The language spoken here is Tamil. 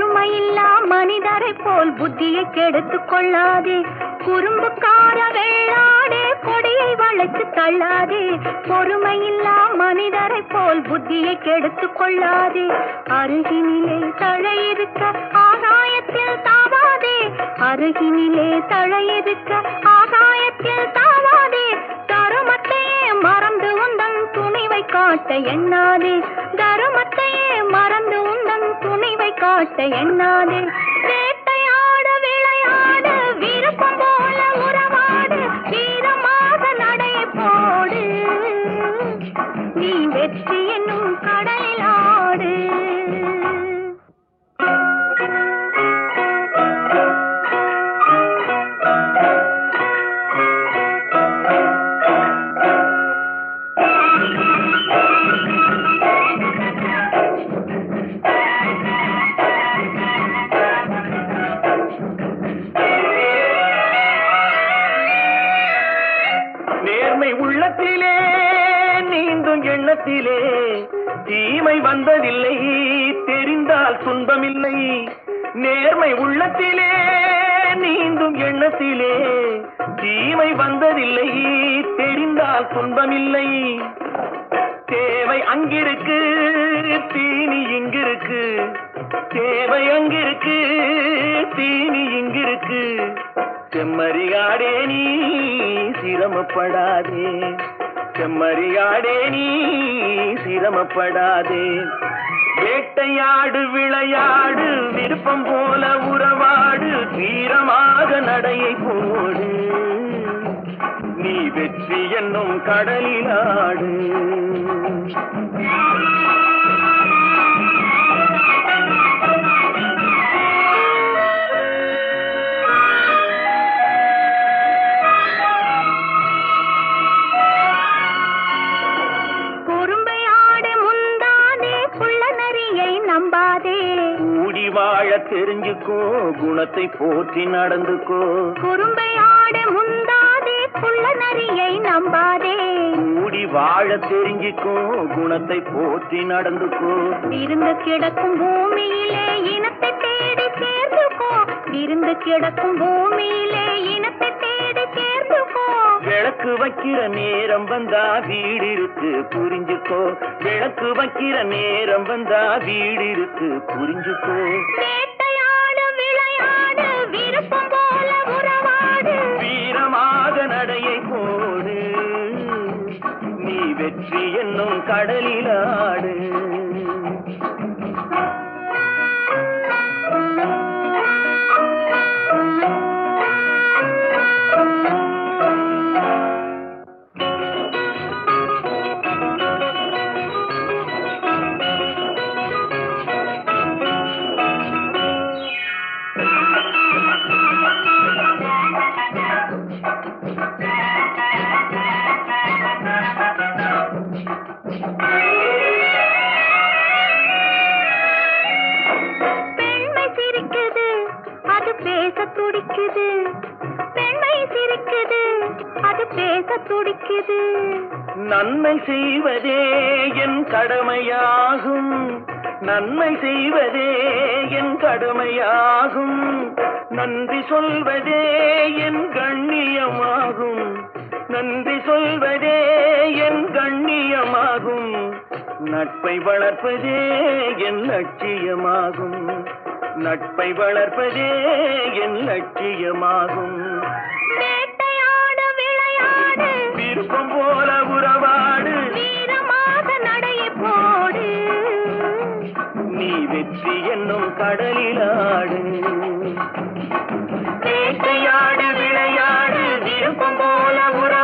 பொறுமையில்லா மனிதரை போல் புத்தியை கெடுத்துக் கொள்ளாதே குறும்புக்கார வெள்ளாடே கொடியை வளைத்து தள்ளாதே பொறுமையில்லா மனிதரை போல் புத்தியை கெடுத்துக் கொள்ளாதே அருகினிலே தழையிருக்க ஆகாயத்தில் தாவாதே அருகினிலே தழையிருக்க ஆகாயத்தில் தாவாதே தருமத்தையே மறந்து உந்தன் துணிவை காட்ட எண்ணாதே தருமத்தையே மறந்து உந்தன் துணிவை காட்ட எண்ணாதே வேட்டையாட விளையாடு விருப்பம் போல உறவாடு வீரமாக நடை போடு நீ வெற்றி என்னும் கடலில் ஆடு நேர்மை உள்ளத்திலே நீந்தும் எண்ணத்திலே தீமை வந்ததில்லை தெரிந்தால் துன்பமில்லை நேர்மை உள்ளத்திலே நீந்தும் எண்ணத்திலே தீமை வந்ததில்லை தெரிந்தால் துன்பமில்லை தேவை அங்கிருக்கு தீனி இங்கிருக்கு தேவை அங்கிருக்கு தீனி இங்கிருக்கு செம்மறியாடே நீ சிரமப்படாதே செம்மறியாடே நீ சிரமப்படாதே வேட்டையாடு விளையாடு விருப்பம் போல உறவாடு வீரமாக நடையை போடு நீ வெற்றி என்னும் கடலில் ஆடு குறும்பை ஆடு முந்தாதே குள்ள நரியை நம்பாதே கூடி வாழ தெரிஞ்சுக்கோ குணத்தை போற்றி நடந்துக்கோ குறும்பை ஆடு முந்தாதே குள்ள நரியை நம்பாதே கூடி வாழ தெரிஞ்சுக்கோ குணத்தை போற்றி நடந்துக்கோ விருந்து கிடக்கும் பூமியிலே இனத்தை தேடி சேர்த்துக்கோ விருந்து கிடக்கும் பூமியிலே இனத்தை தேடி சேர்த்துக்கோ விளக்கு வைக்கிற நேரம் வந்தா வீடு இருக்கு புரிஞ்சுக்கோ விளக்கு வைக்கிற நேரம் வந்தா வீடு இருக்கு புரிஞ்சுக்கோ வேட்டையாடு விளையாடு விருப்பம் போல உறவாடு வீரமாக நடையை போடு நீ வெற்றி என்னும் கடலில் ஆடு பெண்மை சிரிக்குது அது பேச துடிக்குது பெண்மை சிரிக்குது அது பேச துடிக்குது நன்மை செய்வதே என் கடமையாகும் நன்மை செய்வதே என் கடமையாகும் நன்றி சொல்வதே என் கண்ணியமாகும் நன்றி சொல்வதே என் கண்ணியமாகும் நட்பை வளர்ப்பதே என் லட்சியமாகும் நட்பை வளர்ப்பதே என் லட்சியமாகும் வேட்டையாடு விளையாடு விருப்பம் போல உறவாடு வீரமாக நடையை போடு நீ வெற்றி என்னும் கடலில் ஆடு வேட்டையாடு விளையாடு விருப்பம் போல உறவாடு